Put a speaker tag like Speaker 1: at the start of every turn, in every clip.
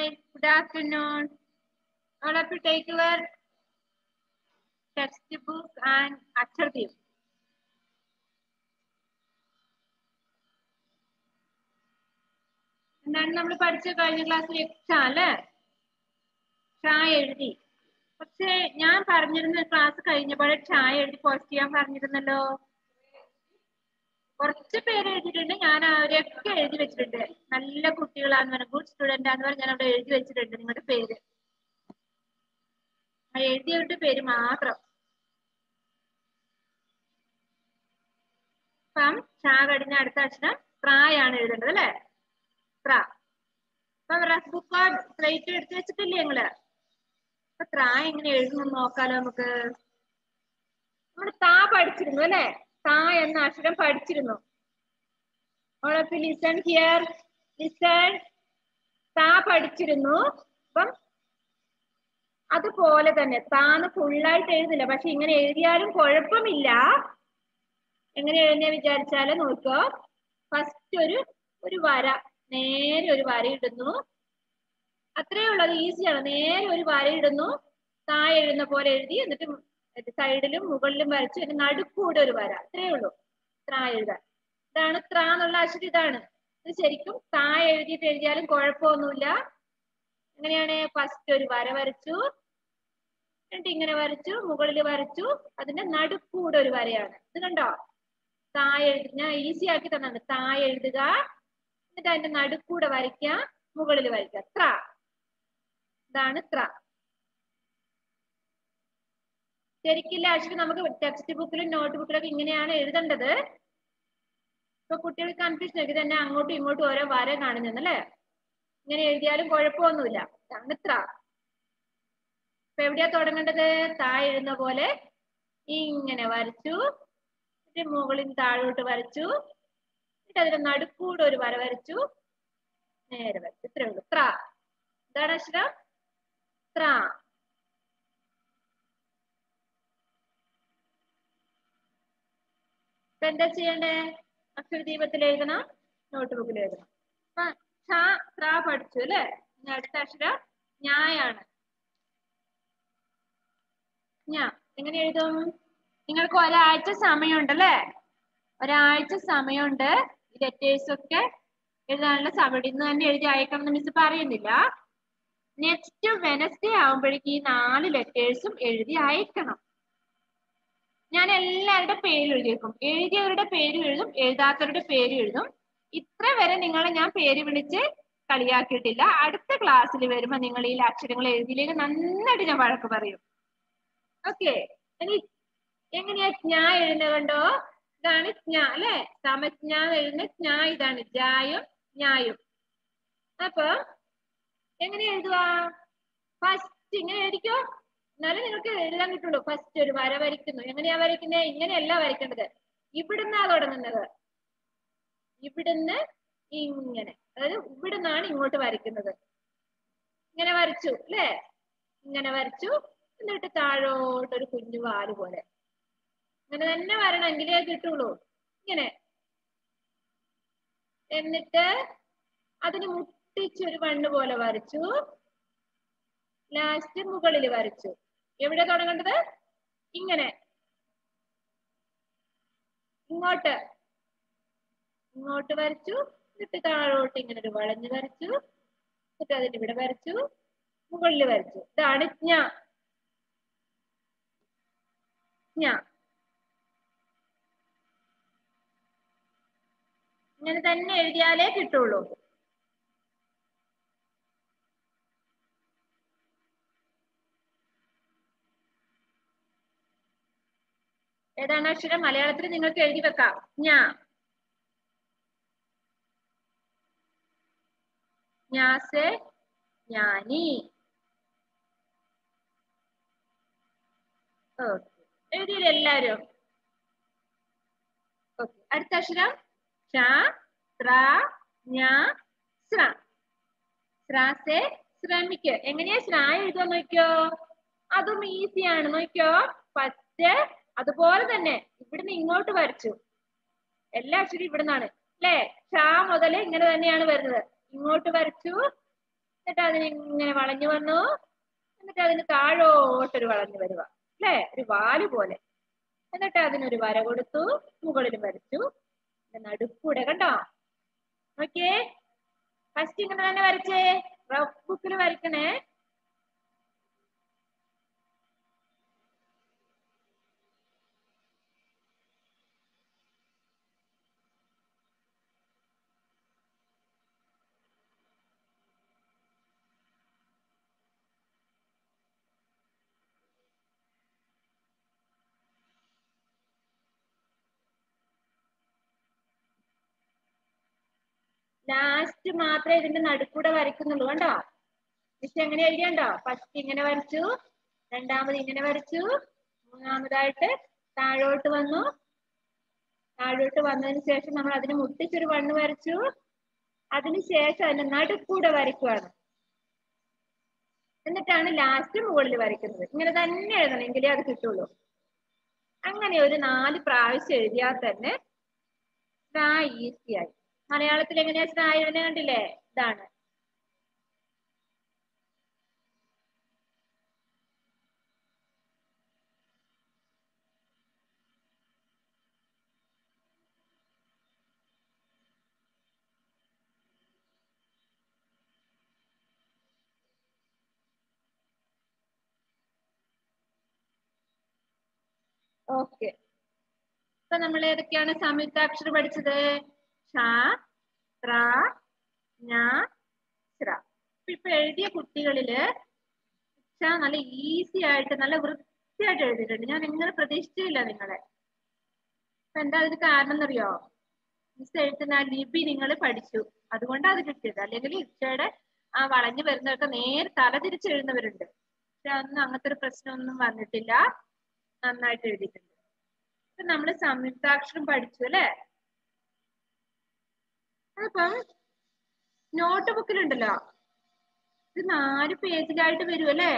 Speaker 1: good afternoon. All of you take your textbook and Akshardip. എന്താണ് നമ്മൾ പഠിച്ച കഴിഞ്ഞ ക്ലാസ്സിൽ എക്സാം അല്ലേ ചായ എഴുതി പക്ഷെ ഞാൻ പറഞ്ഞിരുന്ന ക്ലാസ് കഴിഞ്ഞപ്പോഴേ ചായ എഴുതി പോസ്റ്റ് ചെയ്യാൻ പറഞ്ഞിരുന്നല്ലോ കുറച്ച് പേര് എഴുതിയിട്ടുണ്ട് ഞാൻ അവരെയൊക്കെ എഴുതി വെച്ചിട്ടുണ്ട് നല്ല കുട്ടികളാന്ന് പറഞ്ഞ ഗുഡ് സ്റ്റുഡന്റ് ആന്ന് പറഞ്ഞ് ഞാൻ അവിടെ എഴുതി വെച്ചിട്ടുണ്ട് നിങ്ങളുടെ പേര് ആ എഴുതിയവരുടെ പേര് മാത്രം ഇപ്പം ഷാ കഴിഞ്ഞ അടുത്ത അക്ഷരം പ്രായാണ് എഴുതേണ്ടത് അല്ലേ പ്ര അപ്പൊ റഫ് ബുക്ക് സ്ലേറ്റ് എടുത്ത് വെച്ചിട്ടില്ലേ നിങ്ങള് അപ്പൊ ത്ര എങ്ങനെ എഴുതുന്നു നോക്കാലോ നമുക്ക് നമ്മൾ താ പഠിച്ചിരുന്നു അല്ലെ താ എന്ന അക്ഷരം പഠിച്ചിരുന്നു ഓളപ്പ് ലിസൺ ഹിയർ ലിസൺ താ പഠിച്ചിരുന്നു അപ്പം അതുപോലെ തന്നെ താന്ന് ഫുള്ളായിട്ട് എഴുതില്ല പക്ഷെ ഇങ്ങനെ എഴുതിയാലും കുഴപ്പമില്ല എങ്ങനെ എഴുതിയ വിചാരിച്ചാല് നോക്കോ ഫസ്റ്റ് ഒരു ഒരു വര നേരെ ഒരു വര ഇടുന്നു അത്രേ ഉള്ളൂ അത് ഈസിയാണ് നേരെ ഒരു വര ഇടുന്നു താഴെ എഴുതുന്ന പോലെ എഴുതി എന്നിട്ട് സൈഡിലും മുകളിലും വരച്ചു അതിന്റെ നടുക്കൂടെ ഒരു വര അത്രേ ഉള്ളൂ ത്ര എഴുതാൻ ഇതാണ് ത്ര എന്നുള്ള അക്ഷരം ഇതാണ് ഇത് ശരിക്കും താഴെ എഴുതിയിട്ട് എഴുതിയാലും കുഴപ്പമൊന്നുമില്ല എങ്ങനെയാണ് ഫസ്റ്റ് ഒരു വര വരച്ചു എന്നിട്ട് ഇങ്ങനെ വരച്ചു മുകളിൽ വരച്ചു അതിന്റെ നടുക്കൂടെ ഒരു വരയാണ് ഇത് കണ്ടോ താഴെ എഴുതി ഞാൻ ഈസി ആക്കി തന്നാണ് താഴെ എഴുതുക എന്നിട്ട് അതിന്റെ നടുക്കൂടെ വരയ്ക്കുക മുകളിൽ വരയ്ക്കുക ത്ര ഇതാണ് ത്ര ശരിക്കില്ല അക്ഷരം നമുക്ക് ടെക്സ്റ്റ് ബുക്കിലും നോട്ട് ബുക്കിലൊക്കെ ഇങ്ങനെയാണ് എഴുതേണ്ടത് ഇപ്പൊ കുട്ടികൾ കൺഫ്യൂഷൻ ആക്കി തന്നെ അങ്ങോട്ടും ഇങ്ങോട്ടും ഓരോ വര കാണുന്നല്ലേ ഇങ്ങനെ എഴുതിയാലും കുഴപ്പമൊന്നുമില്ല ഇതാണ് ത്ര ഇപ്പൊ എവിടെയാ തുടങ്ങേണ്ടത് താഴെ എഴുതുന്ന പോലെ ഇങ്ങനെ വരച്ചു എന്നിട്ട് മുകളിൽ താഴോട്ട് വരച്ചു എന്നിട്ട് അതിന്റെ നടുക്കൂടെ ഒരു വര വരച്ചു നേരെ വരച്ചു ഇത്രേ ഉള്ളൂ ത്ര എന്താണ് അക്ഷരം ത്ര ഇപ്പൊ എന്താ ചെയ്യണ്ടേ അക്ഷരദീപത്തിൽ എഴുതണം നോട്ട് ബുക്കിൽ എഴുതണം അപ്പൊ ഛ ത്ര പഠിച്ചു അല്ലേ ഇനി അടുത്ത അക്ഷരം ഞായാണ് ഞാ എങ്ങനെ എഴുതും നിങ്ങൾക്ക് ഒരാഴ്ച സമയമുണ്ട് അല്ലേ ഒരാഴ്ച സമയമുണ്ട് ഈ ലെറ്റേഴ്സ് ഒക്കെ എഴുതാനുള്ള സമയം ഇന്ന് തന്നെ എഴുതി അയക്കണം എന്ന് മിസ് പറയുന്നില്ല നെക്സ്റ്റ് വെനസ്ഡേ ആവുമ്പോഴേക്കും ഈ നാല് ലെറ്റേഴ്സും എഴുതി അയക്കണം ഞാൻ എല്ലാവരുടെ പേര് എഴുതിയേക്കും എഴുതിയവരുടെ പേര് എഴുതും എഴുതാത്തവരുടെ പേര് എഴുതും ഇത്ര വരെ നിങ്ങളെ ഞാൻ പേര് വിളിച്ച് കളിയാക്കിയിട്ടില്ല അടുത്ത ക്ലാസ്സിൽ വരുമ്പോ നിങ്ങൾ ഈ അക്ഷരങ്ങൾ എഴുതിയില്ലെങ്കിൽ നന്നായിട്ട് ഞാൻ വഴക്ക് പറയും ഓക്കെ ഇനി എങ്ങനെയാ ഞാൻ എഴുതുന്നത് കണ്ടോ ഇതാണ് ജ്ഞ അല്ലെ സമജ്ഞ എഴുതുന്ന ജ്ഞ ഇതാണ് ജായും ഞായും അപ്പൊ എങ്ങനെ എഴുതുക ഫസ്റ്റ് ഇങ്ങനെ എഴുതിക്കോ എന്നാലും നിങ്ങൾക്ക് എഴുതാൻ കിട്ടുള്ളൂ ഫസ്റ്റ് ഒരു വര വരയ്ക്കുന്നു എങ്ങനെയാ വരയ്ക്കുന്നത് ഇങ്ങനെയല്ല വരയ്ക്കേണ്ടത് ഇവിടുന്നാ തുടങ്ങുന്നത് ഇവിടുന്ന് ഇങ്ങനെ അതായത് ഇവിടുന്നാണ് ഇങ്ങോട്ട് വരയ്ക്കുന്നത് ഇങ്ങനെ വരച്ചു അല്ലേ ഇങ്ങനെ വരച്ചു എന്നിട്ട് താഴോട്ട് ഒരു കുഞ്ഞു വാല് പോലെ ഇങ്ങനെ തന്നെ വരണം എങ്കിലേ കിട്ടുള്ളൂ ഇങ്ങനെ എന്നിട്ട് അതിന് മുട്ടിച്ചൊരു മണ്ണ് പോലെ വരച്ചു ലാസ്റ്റ് മുകളിൽ വരച്ചു എവിടെ തുടങ്ങേണ്ടത് ഇങ്ങനെ ഇങ്ങോട്ട് ഇങ്ങോട്ട് വരച്ചു എന്നിട്ട് താഴോട്ട് ഇങ്ങനെ ഒരു വളഞ്ഞ് വരച്ചു എന്നിട്ട് അതിന് ഇവിടെ വരച്ചു മുകളിൽ വരച്ചു ഇതാണ് ജ്ഞ ജ്ഞ ഇങ്ങനെ തന്നെ എഴുതിയാലേ കിട്ടുള്ളൂ ഏതാണ് അക്ഷരം മലയാളത്തിൽ നിങ്ങൾക്ക് എഴുതി വെക്കാം ഞാ ഞാസെ ഞാനി ഓക്കെ എഴുതിയില്ല എല്ലാരും ഓക്കെ അടുത്ത അക്ഷരം ഷ ത്ര ഞ ശ്ര ശ്രാസെ ശ്രമിക്ക് എങ്ങനെയാ ശ്രാ എഴുതുക നോക്കിയോ അതും ഈസിയാണ് നോക്കിയോ ഫസ്റ്റ് അതുപോലെ തന്നെ ഇവിടുന്ന് ഇങ്ങോട്ട് വരച്ചു എല്ലാ അക്ഷരം ഇവിടുന്നാണ് അല്ലേ ഷാ മുതൽ ഇങ്ങനെ തന്നെയാണ് വരുന്നത് ഇങ്ങോട്ട് വരച്ചു എന്നിട്ട് അതിന് ഇങ്ങനെ വളഞ്ഞു വന്നു എന്നിട്ട് അതിന് താഴോട്ടൊരു വളഞ്ഞു വരുക അല്ലേ ഒരു വാല് പോലെ എന്നിട്ട് അതിനൊരു വര കൊടുത്തു മുകളിൽ വരച്ചു നടുക്കൂടെ കണ്ടോ നോക്കിയേ ഫസ്റ്റ് ഇങ്ങനെ തന്നെ വരച്ചേ റഫ് ബുക്കിൽ വരയ്ക്കണേ ലാസ്റ്റ് മാത്രമേ ഇതിന്റെ നടുക്കൂടെ വരയ്ക്കുന്നുള്ളൂ കണ്ടോ മിസ് എങ്ങനെ എഴുതിയുണ്ടോ ഫസ്റ്റ് ഇങ്ങനെ വരച്ചു രണ്ടാമത് ഇങ്ങനെ വരച്ചു മൂന്നാമതായിട്ട് താഴോട്ട് വന്നു താഴോട്ട് വന്നതിന് ശേഷം നമ്മൾ അതിന് മുട്ടിച്ചൊരു വണ്ണ് വരച്ചു അതിന് ശേഷം അതിന്റെ നടുക്കൂടെ വരയ്ക്കുവാണ് എന്നിട്ടാണ് ലാസ്റ്റ് മുകളിൽ വരയ്ക്കുന്നത് ഇങ്ങനെ തന്നെ എഴുതണം എങ്കിലേ അത് കിട്ടുള്ളൂ അങ്ങനെ ഒരു നാല് പ്രാവശ്യം എഴുതിയാൽ തന്നെ സ്രാ ഈസി ആയി മലയാളത്തിൽ എങ്ങനെയാ സ്രാ എഴുതുന്നത് കണ്ടില്ലേ ഇതാണ് ഓക്കെ ഇപ്പൊ നമ്മൾ ഏതൊക്കെയാണ് സംയുക്താക്ഷരം പഠിച്ചത് ഷ ത്ര ഞ ശ്ര ഇപ്പൊ ഇപ്പൊ എഴുതിയ കുട്ടികളില് ഷ നല്ല ഈസി ആയിട്ട് നല്ല വൃത്തിയായിട്ട് എഴുതിയിട്ടുണ്ട് ഞാൻ ഇങ്ങനെ പ്രതീക്ഷിച്ചില്ല നിങ്ങളെ അപ്പൊ എന്താ അതിന് കാരണം എന്നറിയോ മിസ് എഴുതുന്ന ആ ലിപി നിങ്ങൾ പഠിച്ചു അതുകൊണ്ടാണ് അത് കിട്ടിയത് അല്ലെങ്കിൽ ഇച്ചയുടെ ആ വളഞ്ഞു വരുന്നതൊക്കെ നേരെ തല തിരിച്ചെഴുതുന്നവരുണ്ട് പക്ഷെ അതൊന്നും അങ്ങനത്തെ ഒരു പ്രശ്നമൊന്നും വന്നിട്ടില്ല നന്നായിട്ട് എഴുതിയിട്ടുണ്ട് ഇപ്പൊ നമ്മള് സംയുക്താക്ഷരം പഠിച്ചു അല്ലെ അപ്പം നോട്ട് ബുക്കിലുണ്ടല്ലോ ഇത് നാല് പേജിലായിട്ട് വരും അല്ലേ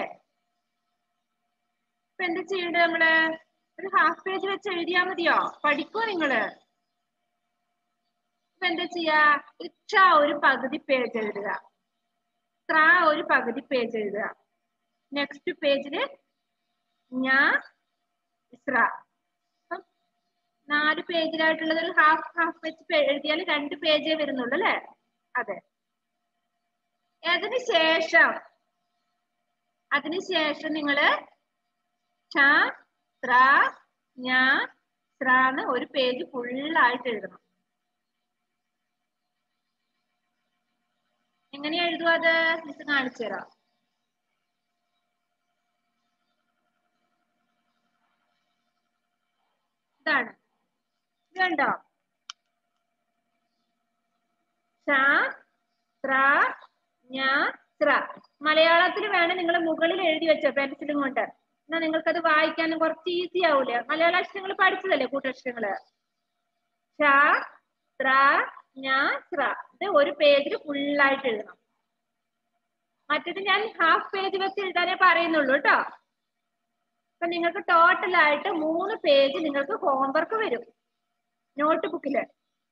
Speaker 1: ഇപ്പൊ എന്താ ചെയ്യേണ്ടത് നമ്മള് ഒരു ഹാഫ് പേജ് വെച്ച് എഴുതിയാ മതിയോ പഠിക്കോ നിങ്ങള് ഇപ്പൊ എന്താ ചെയ്യാ ഇക്ഷ ഒരു പകുതി പേജ് എഴുതുക ത്ര ഒരു പകുതി പേജ് എഴുതുക നെക്സ്റ്റ് പേജില് ഞാ ഇസ്ര അപ്പം നാല് പേജിലായിട്ടുള്ളത് ഒരു ഹാഫ് ഹാഫ് വെച്ച് എഴുതിയാൽ രണ്ട് പേജേ വരുന്നുള്ളൂ അല്ലേ അതെ അതിന് ശേഷം അതിന് ശേഷം നിങ്ങള് ക്ഷ ത്ര ഞ സ്രാന്ന് ഒരു പേജ് ഫുള്ളായിട്ട് എഴുതണം എങ്ങനെയാ എഴുതുക അത് മിസ് കാണിച്ചു തരാം ഇതാണ് ഇത് കണ്ടോ ക്ഷ ത്ര ഞ ത്ര മലയാളത്തിൽ വേണം നിങ്ങൾ മുകളിൽ എഴുതി വെച്ചോ പെൻസിലും കൊണ്ട് എന്നാ നിങ്ങൾക്ക് അത് വായിക്കാനും കുറച്ച് ഈസി ആവൂലേ മലയാള അക്ഷരങ്ങൾ പഠിച്ചതല്ലേ കൂട്ടക്ഷരങ്ങള് ക്ഷ ത്ര ഞ ത്ര ഇത് ഒരു പേജിൽ ഫുള്ളായിട്ട് എഴുതണം മറ്റേത് ഞാൻ ഹാഫ് പേജ് വെച്ച് എഴുതാനേ പറയുന്നുള്ളൂ കേട്ടോ അപ്പൊ നിങ്ങൾക്ക് ടോട്ടൽ ആയിട്ട് മൂന്ന് പേജ് നിങ്ങൾക്ക് ഹോംവർക്ക് വരും നോട്ട് ബുക്കില്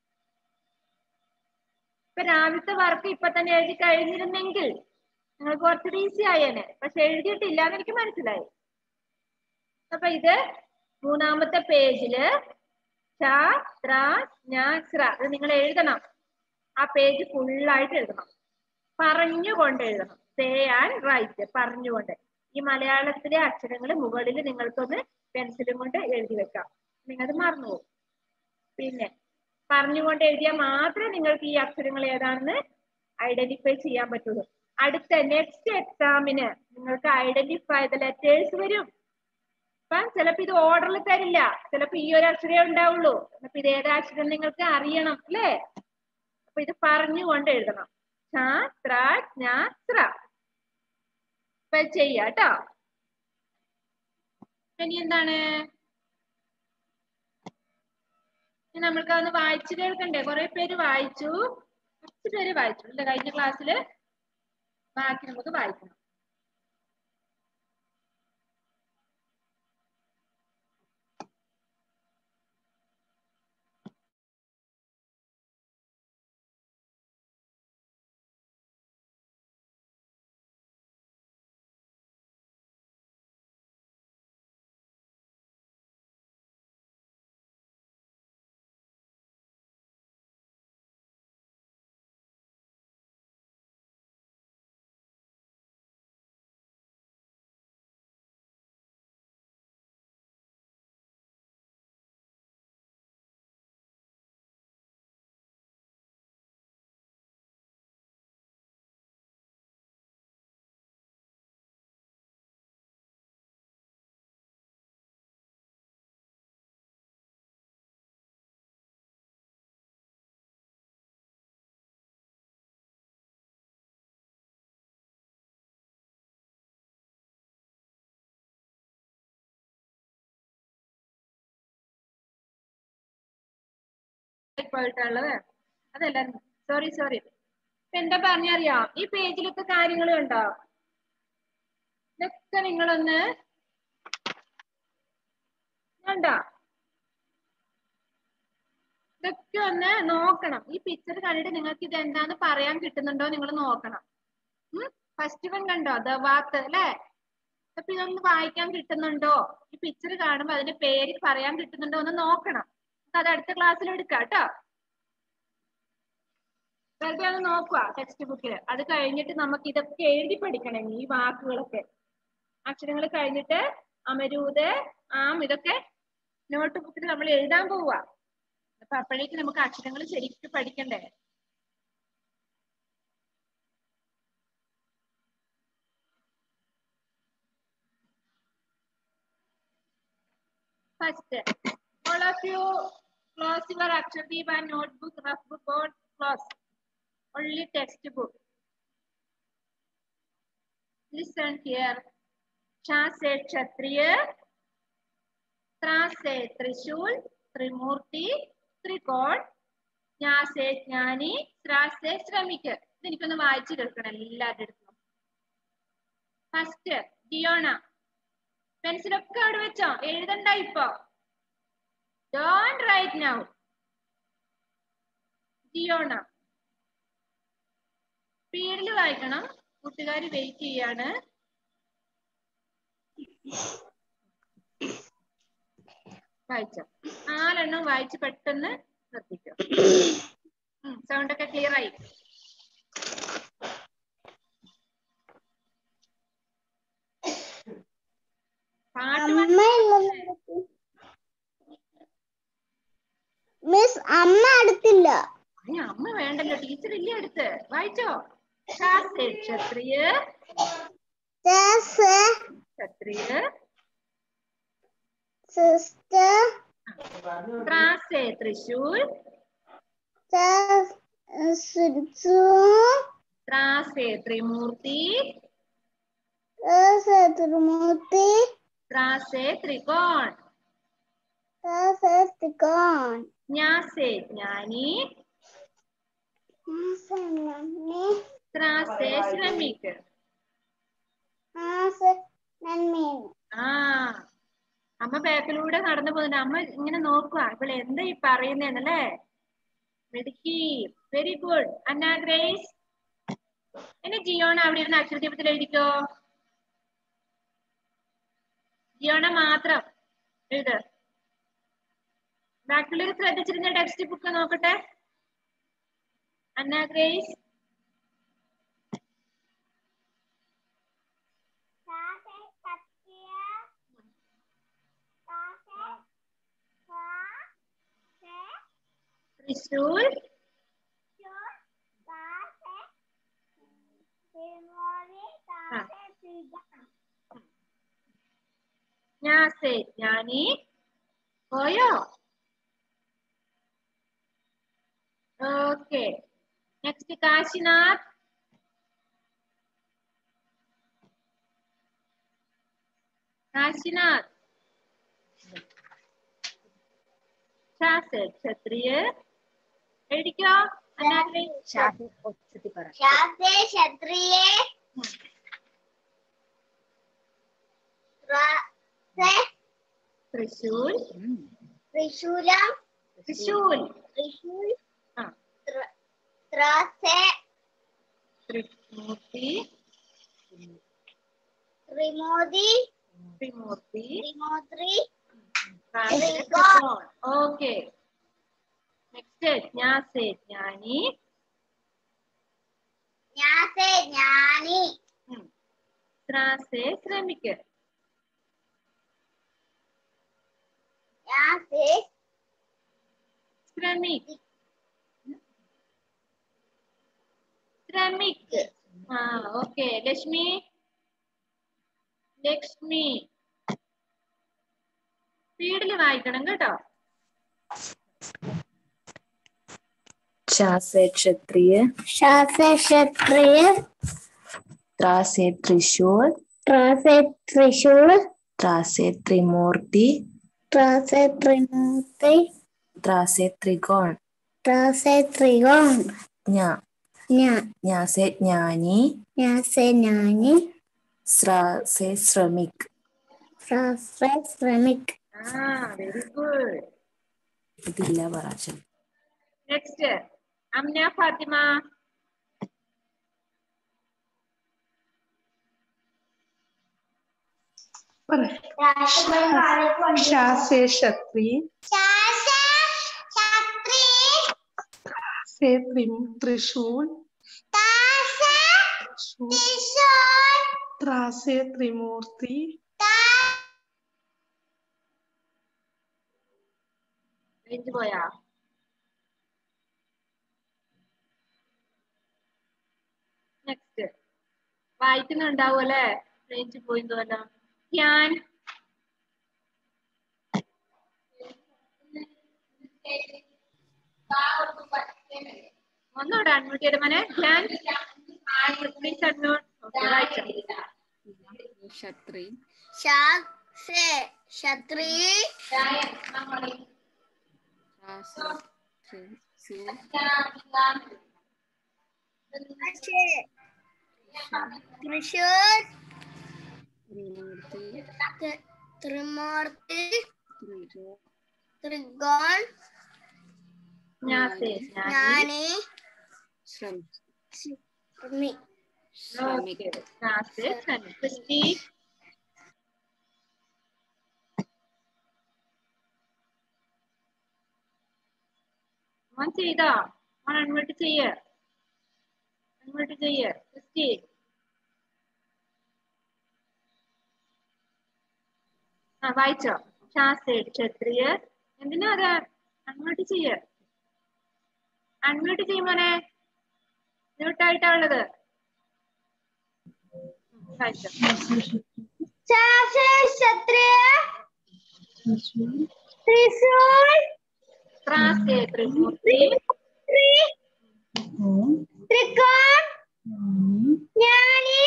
Speaker 1: ഇപ്പൊ രാവിലത്തെ വർക്ക് ഇപ്പൊ തന്നെ എഴുതി കഴിഞ്ഞിരുന്നെങ്കിൽ നിങ്ങൾക്ക് കുറച്ചുകൂടി ഈസി ആയേനെ പക്ഷെ എഴുതിയിട്ടില്ല എന്ന് എനിക്ക് മനസ്സിലായി അപ്പൊ ഇത് മൂന്നാമത്തെ പേജില് ക്ഷ ത്ര ഞ ശ്ര ഇത് നിങ്ങൾ എഴുതണം ആ പേജ് ഫുള്ളായിട്ട് എഴുതണം പറഞ്ഞുകൊണ്ട് എഴുതണം സേ ആൻഡ് റൈറ്റ് പറഞ്ഞുകൊണ്ട് ഈ മലയാളത്തിലെ അക്ഷരങ്ങൾ മുകളിൽ നിങ്ങൾക്കൊന്ന് പെൻസിലും കൊണ്ട് എഴുതി വെക്കാം നിങ്ങത് മറന്നുപോകും പിന്നെ പറഞ്ഞുകൊണ്ട് എഴുതിയാൽ മാത്രമേ നിങ്ങൾക്ക് ഈ അക്ഷരങ്ങൾ ഏതാണെന്ന് ഐഡന്റിഫൈ ചെയ്യാൻ പറ്റുള്ളൂ അടുത്ത നെക്സ്റ്റ് എക്സാമിന് നിങ്ങൾക്ക് ഐഡന്റിഫൈ ദ ലെറ്റേഴ്സ് വരും അപ്പം ചിലപ്പോ ഇത് ഓർഡറിൽ തരില്ല ചിലപ്പോ ഈ ഒരു അക്ഷരമേ ഉണ്ടാവുള്ളൂ അപ്പൊ ഇത് ഏതാ അക്ഷരം നിങ്ങൾക്ക് അറിയണം അല്ലേ അപ്പൊ ഇത് പറഞ്ഞുകൊണ്ട് എഴുതണം ഛ ത്ര ജ്ഞ ശ്ര ഇപ്പൊ ചെയ്യാ കേട്ടോ ഇനി എന്താണ് ഇനി നമ്മൾക്ക് അതൊന്ന് വായിച്ചു കേൾക്കണ്ടേ കുറെ പേര് വായിച്ചു കുറച്ച് പേര് വായിച്ചു അല്ലേ കഴിഞ്ഞ ക്ലാസ്സിൽ ബാക്കി നമുക്ക് വായിക്കണം പോയിട്ടുള്ളത് അതല്ല സോറി സോറി എന്താ പറഞ്ഞറിയാം ഈ പേജിലൊക്കെ കാര്യങ്ങൾ ഉണ്ടോ ഇതൊക്കെ നിങ്ങളൊന്ന് കണ്ടോ ഇതൊക്കെ ഒന്ന് നോക്കണം ഈ പിക്ചർ കണ്ടിട്ട് നിങ്ങൾക്ക് ഇത് എന്താന്ന് പറയാൻ കിട്ടുന്നുണ്ടോ നിങ്ങൾ നോക്കണം ഫസ്റ്റ് വൺ കണ്ടോ ദ വാത്ത് അല്ലേ അപ്പൊ ഇതൊന്ന് വായിക്കാൻ കിട്ടുന്നുണ്ടോ ഈ പിക്ചർ കാണുമ്പോ അതിന്റെ പേര് പറയാൻ കിട്ടുന്നുണ്ടോ എന്ന് നോക്കണം അത് അടുത്ത ക്ലാസ്സിൽ എടുക്കാം കേട്ടോ വെറുതെ ഒന്ന് നോക്കുക ടെക്സ്റ്റ് ബുക്കിൽ അത് കഴിഞ്ഞിട്ട് നമുക്ക് ഇതൊക്കെ എഴുതി പഠിക്കണം ഈ വാക്കുകളൊക്കെ അക്ഷരങ്ങൾ കഴിഞ്ഞിട്ട് അമരൂത് ആം ഇതൊക്കെ നോട്ട് ബുക്കിൽ നമ്മൾ എഴുതാൻ പോവുക അപ്പൊ അപ്പോഴേക്ക് നമുക്ക് അക്ഷരങ്ങൾ ശരിക്കും പഠിക്കണ്ടേ First, all of you close your Akshadeep and notebook, rough book, all close. Only textbook. Listen here. Cha said Kshatriya. Tra said Trishul, Trimurti, Trikod. ജ്ഞാ സേ ജ്ഞാനി ശ്രാ സേ ശ്രമിക്ക് ഇതെനിക്കൊന്ന് വായിച്ചു കേൾക്കണം എല്ലാവരുടെ അടുത്തും ഫസ്റ്റ് ജിയോണ പെൻസിലൊക്കെ അവിടെ വെച്ചോ എഴുതണ്ട ഇപ്പൊ ഡോണ്ട് റൈറ്റ് നൗ ജിയോണ സ്പീഡിൽ വായിക്കണം കൂട്ടുകാർ വെയിറ്റ് ചെയ്യാണ് വായിച്ചോ നാലെണ്ണം വായിച്ച് പെട്ടെന്ന് നിർത്തിക്കോ സൗണ്ട് ഒക്കെ ക്ലിയർ ആയി പാട്ട്
Speaker 2: മിസ് അമ്മ അടുത്തില്ല
Speaker 1: അയ്യ, അമ്മ വേണ്ടല്ലോ ടീച്ചർ ഇല്ലേ അടുത്ത് വായിച്ചോ ശാസ്ത്രേ ക്ഷത്രിയ ക്ഷത്രിയ
Speaker 2: സിസ്റ്റർ
Speaker 1: ത്രാസേ തൃശൂർ ത്രാസേ ത്രിമൂർത്തി
Speaker 2: തിരുമൂർത്തി
Speaker 1: ത്രാസേ ത്രികോൺ
Speaker 2: തികോൺ
Speaker 1: ജ്ഞാസേ ജ്ഞാനി ത്രാസേ ശ്രമിക്ക്
Speaker 2: നന്മീൻ
Speaker 1: ആ അമ്മ ബാക്കിലൂടെ നടന്നു പോകുന്നുണ്ട് അമ്മ ഇങ്ങനെ നോക്കുക ഇപ്പോൾ എന്താ ഈ പറയുന്നേന്നല്ലേ മിടുക്കി വെരി ഗുഡ് അന്ന ഗ്രേസ് എന്നെ ജിയോണ അവിടെ ഇരുന്ന് അക്ഷരദീപത്തിൽ എഴുതിക്കോ ജിയോണ മാത്രം എഴുത് ബാക്കിയുള്ളവർ ശ്രദ്ധിച്ചിരുന്ന ടെക്സ്റ്റ് ബുക്ക് നോക്കട്ടെ അന്ന ഗ്രേസ് തൃശൂർ ജ്ഞാസേ ജ്ഞാനി പോയോ ഓക്കെ നെക്സ്റ്റ് കാശിനാഥ് കാശിനാഥ് ക്ഷാസേ ക്ഷത്രിയ എഴുതിക്കോ അന്നാഗ്രേ
Speaker 2: ശാസ്ത്രേ ക്ഷത്രിയേ
Speaker 1: തൃശൂർ
Speaker 2: തൃശൂലം
Speaker 1: തൃശൂൽ
Speaker 2: തൃശൂൽ
Speaker 1: ആ
Speaker 2: ത്രാസേ
Speaker 1: ത്രിമൂർത്തി
Speaker 2: ത്രിമോദി
Speaker 1: ത്രിമൂർത്തി
Speaker 2: ത്രിമോത്രി
Speaker 1: ഓക്കെ നെക്സ്റ്റ് ജ്ഞാസേ ജ്ഞാനി
Speaker 2: ജ്ഞാസേ ജ്ഞാനി
Speaker 1: ഉം. ത്രാസേ ശ്രമിക്ക്
Speaker 2: ജ്ഞാസേ
Speaker 1: ശ്രമിക് ശ്രമിക് ആ ഓക്കെ ലക്ഷ്മി ലക്ഷ്മി സ്പീഡിൽ വായിക്കണം കേട്ടോ
Speaker 3: शासे क्षत्रिय
Speaker 2: ശാസ്ത്രേ ക്ഷത്രിയ
Speaker 3: त्रासे त्रिशूल
Speaker 2: ത്രാസേ തൃശൂർ
Speaker 3: त्रासे त्रिमूर्ति
Speaker 2: ത്രാസേ ത്രിമൂർത്തി
Speaker 3: त्रासे त्रिकोण
Speaker 2: ത്രാസെ ത്രികോൺ
Speaker 3: ഞാ
Speaker 2: ഞാ
Speaker 3: ഞാസെ ജ്ഞാനി
Speaker 2: ഞാസെ ഞാനി
Speaker 3: സ്രാസെ ശ്രമിക്
Speaker 2: ത്രാസെ ശ്രമിക്
Speaker 1: ആ വെരി ഗുഡ്
Speaker 3: ഇതില്ല പറയാ
Speaker 1: നെക്സ്റ്റ് അമ്ന ഫാത്തിമ
Speaker 4: शा से क्षत्री से त्रिम त्रिशूल त्रिशूल त्रा से त्रिमूर्ति
Speaker 1: റേഞ്ച് പോയാ നെക്സ്റ്റ് വായിക്കുന്നുണ്ടാവും അല്ലേ റേഞ്ച് പോയി തോന്നാം ഞാൻ ഒന്നുകൂടെ അൺമ്യൂട്ട് ചെയ്ത് മോനെ ഞാൻ പ്ലീസ് അൺമ്യൂട്ട് ഓക്കെ വായിച്ചോ
Speaker 5: ക്ഷത്രി
Speaker 2: ശാസെ ക്ഷത്രി തൃശൂർ
Speaker 5: ത്രിമൂർത്തി
Speaker 2: ത്രിമൂർത്തി
Speaker 5: ത്രിജോ
Speaker 2: ത്രികോൺ
Speaker 1: ഞാസേ ഞാൻ
Speaker 2: ജ്ഞാനി
Speaker 5: ശ്രം
Speaker 2: ശ്രമി
Speaker 5: ശ്രമിക്
Speaker 1: ഞാസേ ശ്രമി ക്രിസ്റ്റി മോൻ ചെയ്തോ മോൻ അൺമ്യൂട്ട് ചെയ്യ് അൺമ്യൂട്ട് ചെയ്യ് ക്രിസ്റ്റി ആ വായിച്ചോ ശാസ്ത്രേ ക്ഷത്രിയ എന്തിനാ അത് അൺമ്യൂട്ട് ചെയ്യ് അൺമ്യൂട്ട് ചെയ്യുമോനെ മ്യൂട്ടായിട്ടാ ഉള്ളത് ഉം, വായിച്ചോ
Speaker 2: ശാസെ ക്ഷത്രിയ തൃശൂർ
Speaker 1: ത്രാസേ ത്രിമൂർത്തി
Speaker 2: ത്രികോൺ ജ്ഞാനി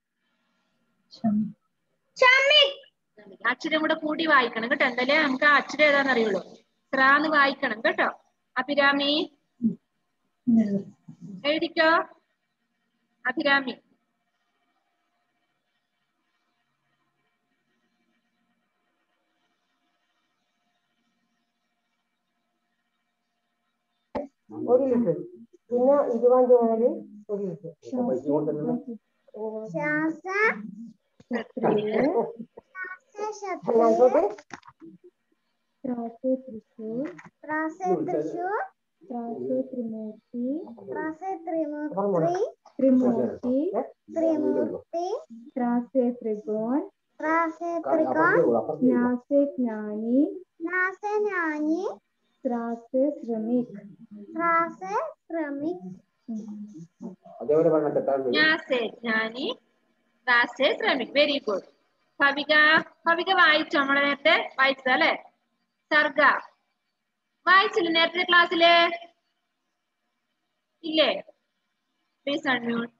Speaker 2: ശമിക്
Speaker 1: അക്ഷരം കൂടെ കൂടി വായിക്കണം കേട്ടോ എന്തായാലേ നമുക്ക് ആ അക്ഷരം ഏതാന്ന് അറിയുള്ളൂ ത്രാന്ന് വായിക്കണം കേട്ടോ അഭിരാമി എഴുതിക്കോ അഭിരാമി
Speaker 6: ഒരു ലിറ്റർ പിന്നെ ഇരുപത് മുതൽ ഒരു ലിറ്റർ
Speaker 2: ശാസ
Speaker 1: ക്ഷത്രിയ
Speaker 6: ആയിക്കോട്ടെ
Speaker 2: ത്രാസെ തൃശൂർ ത്രാസെ തൃശൂർ ത്രാസെ ത്രിമൂർത്തി ത്രാസെ ത്രിമൂർത്തി ത്രിമൂർത്തി ത്രിമൂർത്തി ത്രാസെ ത്രികോൺ ത്രാസെ ത്രികോൺ ജ്ഞാസെ ജ്ഞാനി ജ്ഞാസെ ജ്ഞാനി ത്രാസെ ശ്രമിക് ത്രാസെ ശ്രമിക്
Speaker 6: അതേപോലെ പറഞ്ഞ തെറ്റാൻ
Speaker 1: ഞാസേ ജ്ഞാനി ത്രാസേ ശ്രമിക് വെരി ഗുഡ് ഭവിക ഭവിക വായിച്ചോ നമ്മളെ നേരത്തെ വായിച്ചതല്ലേ സർഗ വായിച്ചില്ലേ നേരത്തെ ക്ലാസ്സില് ഇല്ലേ പ്ലീസ് അൺമ്യൂട്ട്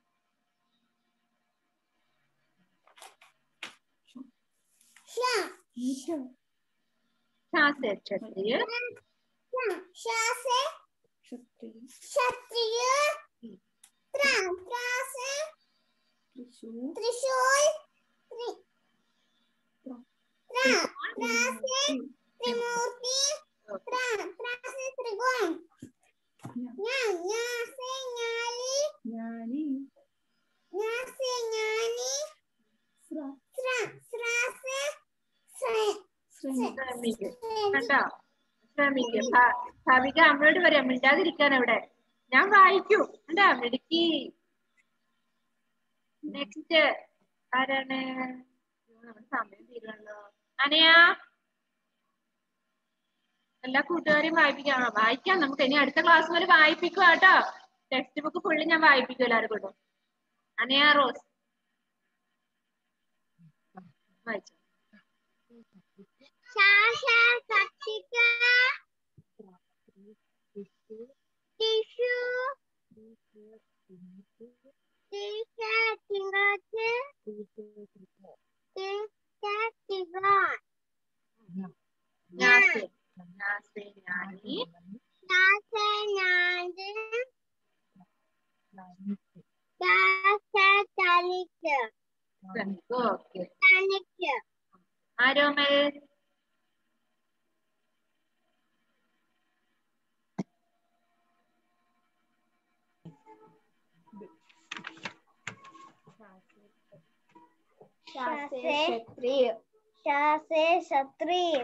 Speaker 1: ശാസ്ത്രേ ക്ഷത്രിയ
Speaker 2: ശാസെ
Speaker 5: ക്ഷത്രി
Speaker 2: ക്ഷത്രിയ ത്രാസെ
Speaker 5: തൃശൂർ
Speaker 2: തൃശൂൽ ത്രാസെ ത്രിമൂർത്തി ത്രാസെ ത്രികോൺ ജ്ഞാസെ ജ്ഞാനി
Speaker 5: ജ്ഞാനി
Speaker 2: ജ്ഞാസെ ജ്ഞാനി സ്രാസെ
Speaker 1: ശ്രമിക്ക് കണ്ടോ ശ്രമിക്ക് ഭ- ഭവിക അമ്മയോട് പറയാം മിണ്ടാതിരിക്കാൻ അവിടെ ഞാൻ വായിക്കും കണ്ടാ മിടുക്കി നെക്സ്റ്റ് ആരാണ് അയ്യോ, നമ്മുടെ സമയം തീരണല്ലോ അനയാ എല്ലാ കൂട്ടുകാരെയും വായിപ്പിക്കാം ആ, വായിക്കാം നമുക്ക് ഇനി അടുത്ത ക്ലാസ് മുതൽ വായിപ്പിക്കുക കേട്ടോ ടെക്സ്റ്റ് ബുക്ക് ഫുള്ള് ഞാൻ വായിപ്പിക്കും എല്ലാവരും കൊണ്ടും അനയാ റോസ് വായിച്ചു
Speaker 2: ശാസ കത്തിക്ക ടിഷ്യൂ ടീച്ച തിങ്കളച്ച് തിങ്കൾ
Speaker 1: ഞാസേ ഞാസേ ഞാനി
Speaker 2: ത്രാസ് ഞാന് ത്രാസ് തനിക്ക്
Speaker 1: ഓക്കെ
Speaker 2: തനിക്ക്
Speaker 1: ആരോമൽ
Speaker 2: शासे क्षत्रिय शासे क्षत्रिय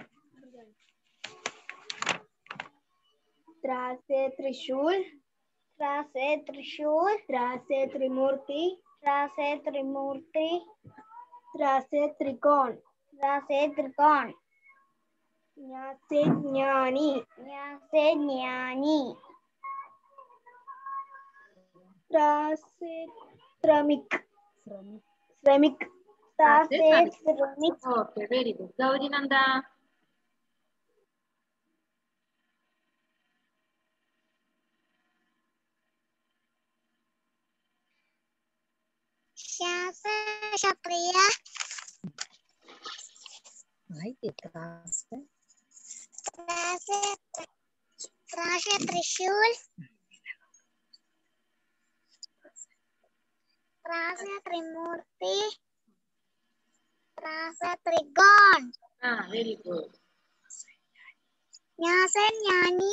Speaker 2: त्रासे त्रिशूल त्रासे त्रिशूल त्रासे त्रिमूर्ति त्रासे त्रिमूर्ति त्रासे त्रिकोण त्रासे त्रिकोण न्यासे ज्ञानी न्यासे ज्ञानी त्रासे त्रमिक ശ്രമിക്
Speaker 1: ത്രാസേ
Speaker 2: ശ്രമിക്
Speaker 1: okay very good Gauri Nanda
Speaker 2: ക്ഷത്രിയ തൃശൂൽ ത്രാസ ത്രിമൂർത്തി ത്രാസ ത്രികോൺ
Speaker 1: ആ വെരി ഗുഡ്
Speaker 2: ന്യാസൻ ജ്ഞാനി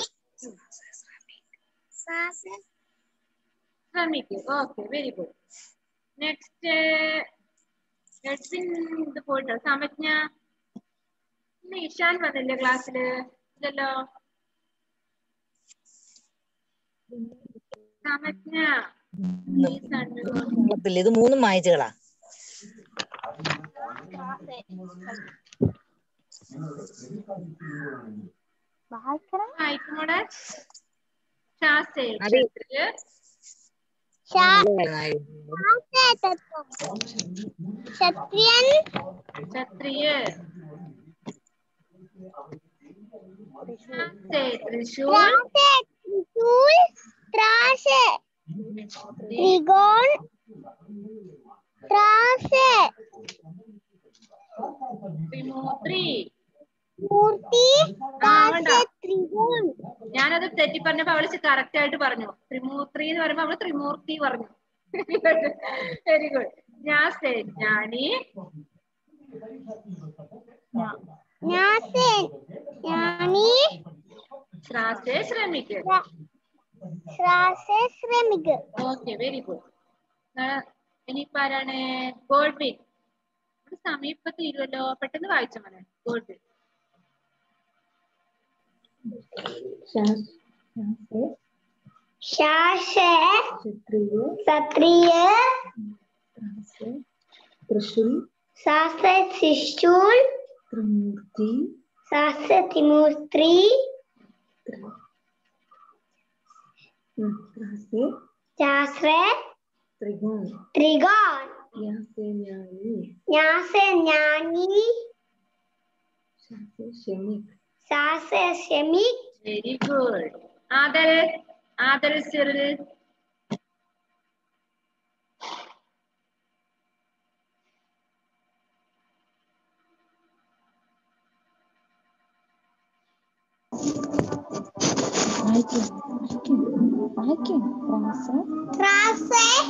Speaker 2: സാസ
Speaker 1: ശ്രമിക്കൂ okay very good next Edwin ഇത് പോയിട്ടോ സമജ്ഞ ഇന്ന് ഇഷാൻ വന്നില്ലേ ക്ലാസ്സില് ഇല്ലല്ലോ സമജ്ഞ please unmute.
Speaker 7: കുഴപ്പമില്ല ഇത് മൂന്നും വായിച്ചുകളാ
Speaker 1: വായിക്കുമോടെ ശാസ്ത്രേ
Speaker 7: അത്
Speaker 1: ക്ഷത്രിയ
Speaker 2: ക്ഷത്രിയൻ
Speaker 1: ക്ഷത്രിയ ശാസ്ത്രേ തൃശൂർ
Speaker 2: ത്രിശൂൽ ത്രാസ ത്രികോൺ ത്രാസ
Speaker 1: ത്രിമൂർത്തി
Speaker 2: മൂർത്തി
Speaker 1: ആ,
Speaker 2: ത്രാസ
Speaker 1: വേണ്ട.
Speaker 2: ത്രികോൺ
Speaker 1: ഞാനത് തെറ്റി പറഞ്ഞപ്പോ അവള് കറക്റ്റ് ആയിട്ട് പറഞ്ഞു ത്രിമൂർത്തി എന്ന് പറയുമ്പോ അവള് ത്രിമൂർത്തി പറഞ്ഞു വെരി ഗുഡ് ഞാൻ ജ്ഞാനി
Speaker 2: ന്യാസേ ജ്ഞാനി
Speaker 1: ശ്രാസേ ശ്രമിക്ക്
Speaker 2: ത്രാസ ശ്രമിക്
Speaker 1: ഓക്കെ വെരി ഗുഡ് ഇനിയിപ്പോ ആരാണ് ഗോൾബിൻ നമ്മുടെ സമയം ഇപ്പൊ തീരുമല്ലോ പെട്ടെന്ന് വായിച്ച മോനെ ഗോൾബിൻ
Speaker 2: ശാസ ക്ഷത്രിയ
Speaker 5: തൃശൂൽ
Speaker 2: ശാസ്ത്ര ശിശൂൽ
Speaker 5: ത്രിമൂർത്തി
Speaker 2: ശാസ്ത്ര തിമൂർത്തി
Speaker 5: ത്രാസെ
Speaker 2: ശാസ്ത്ര
Speaker 5: ത്രികോൺ
Speaker 2: ത്രികോൺ
Speaker 5: യാസെ ജ്ഞാനി
Speaker 2: ന്യാസ ജ്ഞാനി
Speaker 5: ശാസെ ഷമിക്
Speaker 2: ശാസ്ത്ര ശമിക്
Speaker 1: വെരി ഗുഡ് ആദർ ആദർ സിറിൽ
Speaker 2: ത്രാസ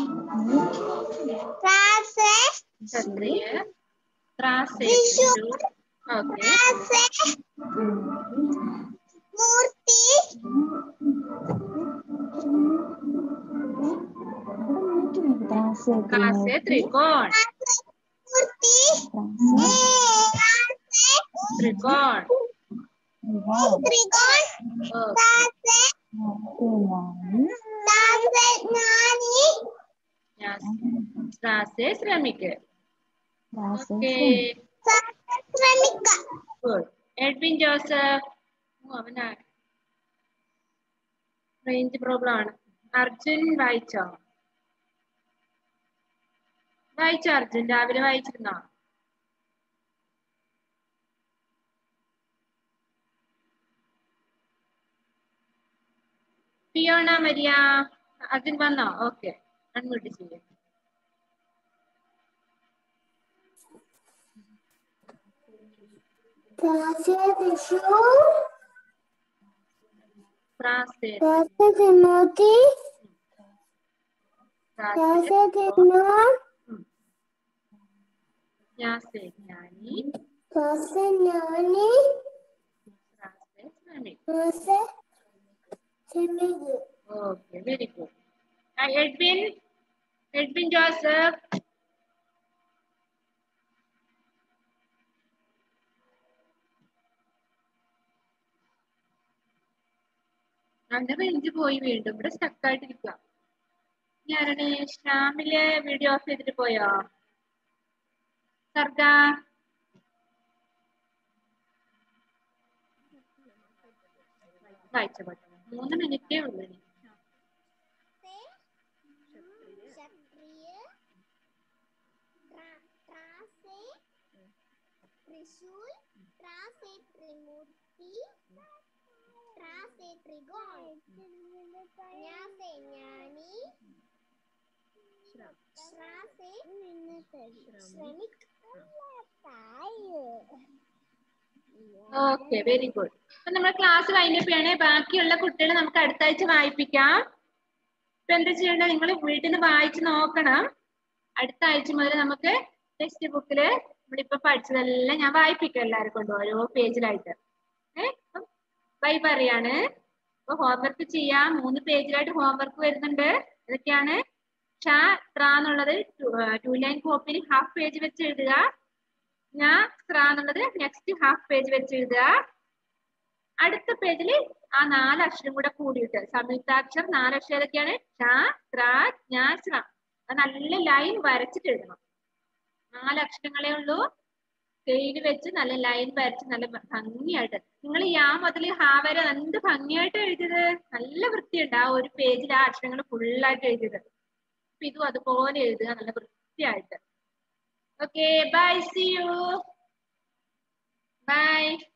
Speaker 2: ത്രാസ
Speaker 1: ക്ഷത്രിയ ത്രാസേ
Speaker 2: തൃശൂർ.
Speaker 1: തൃശൂർ ഓക്കെ
Speaker 2: ത്രാസ മൂർത്തി
Speaker 1: കാസേ ത്രികോൺ
Speaker 2: മൂർത്തി
Speaker 1: ത്രികോൺ
Speaker 2: ത്രികോൺ
Speaker 1: ഓക്കെ
Speaker 2: ത്രാസ ജ്ഞാനി
Speaker 1: ശ്രാസേ ശ്രമിക്ക് ഓക്കെ
Speaker 2: ശാസ്ത്ര ശ്രമിക
Speaker 1: ഗുഡ് എഡ്വിൻ ജോസഫ് ഓ, അവനാ റേഞ്ച് പ്രോബ്ലം ആണ് അർജുൻ വായിച്ചോ വായിച്ചോ അർജുൻ രാവിലെ വായിച്ചിരുന്നോ ഫിയോണ മരിയ അർജുൻ വന്നോ ഓക്കെ അൺമ്യൂട്ട് ചെയ്യാം
Speaker 2: ത്രാസ Thrissur
Speaker 1: ത്രാസേ
Speaker 2: Rasa Timothy,
Speaker 1: ത്രാസേ
Speaker 2: Rasa Timon,
Speaker 1: ജ്ഞാസേ ജ്ഞാനി
Speaker 2: Rasa Nani,
Speaker 1: ത്രാസേ ശ്രമിക്
Speaker 2: Rasa Semigu.
Speaker 1: Okay, very good. Uh, Edwin, Edwin Joseph. അങ്ങനെ റേഞ്ച് പോയി വീണ്ടും ഇവിടെ സ്റ്റക്ക് ആയിട്ടിരിക്കുക ഞാനാണ് ഷ്യാമിലെ വീഡിയോ ഓഫ് ചെയ്തിട്ട് പോയോ സർഗ വായിച്ച പാട്ട് മൂന്ന് മിനിറ്റേ ഉള്ളൂ ഇനി
Speaker 2: क्षत्रिय त्रासे त्रिशूल त्रासे त्रिमूर्ति त्रासे त्रिगोण न्यासे ज्ञानी त्रासे श्रमिक
Speaker 1: ഓക്കെ വെരി ഗുഡ് അപ്പൊ നമ്മുടെ ക്ലാസ് കഴിഞ്ഞപ്പോഴാണ് ബാക്കിയുള്ള കുട്ടികളെ നമുക്ക് അടുത്ത ആഴ്ച വായിപ്പിക്കാം ഇപ്പൊ എന്താ ചെയ്യേണ്ടത് നിങ്ങൾ വീട്ടിൽ നിന്ന് വായിച്ച് നോക്കണം അടുത്ത ആഴ്ച മുതൽ നമുക്ക് ടെക്സ്റ്റ് ബുക്കില് നമ്മളിപ്പോ പഠിച്ചതെല്ലാം ഞാൻ വായിപ്പിക്കാം എല്ലാവരും കൊണ്ട് ഓരോ പേജിലായിട്ട് ഏഹ് ബൈ പറയാണ് അപ്പൊ ഹോംവർക്ക് ചെയ്യാം മൂന്ന് പേജിലായിട്ട് ഹോംവർക്ക് വരുന്നുണ്ട് ഇതൊക്കെയാണ് ഷ ത്ര എന്നുള്ളത് ടു ലൈൻ കോപ്പിയിൽ ഹാഫ് പേജ് വെച്ച് എഴുതുക ഞാൻ സ്ത്ര എന്നുള്ളത് നെക്സ്റ്റ് ഹാഫ് പേജ് വെച്ച് എഴുതുക അടുത്ത പേജിൽ ആ നാല് അക്ഷരം കൂടെ കൂടിയിട്ട് സംയുക്താക്ഷരം നാല് അക്ഷരം ഏതൊക്കെയാണ് ഷ ത്ര ജ്ഞ ശ്ര അത് നല്ല ലൈൻ വരച്ചിട്ട് എഴുതണം നാല് അക്ഷരങ്ങളേ ഉള്ളൂ സ്കെയിൽ വെച്ച് നല്ല ലൈൻ വരച്ച് നല്ല ഭംഗിയായിട്ട് നിങ്ങൾ യാ മുതൽ ഹാ വരെ എന്ത് ഭംഗിയായിട്ട് എഴുതിയത് നല്ല വൃത്തിയുണ്ട് ആ ഒരു പേജിൽ ആ അക്ഷരങ്ങൾ ഫുള്ളായിട്ട് എഴുതിയത് അപ്പൊ ഇതും അതുപോലെ എഴുതുക നല്ല വൃത്തിയായിട്ട് okay bye see you by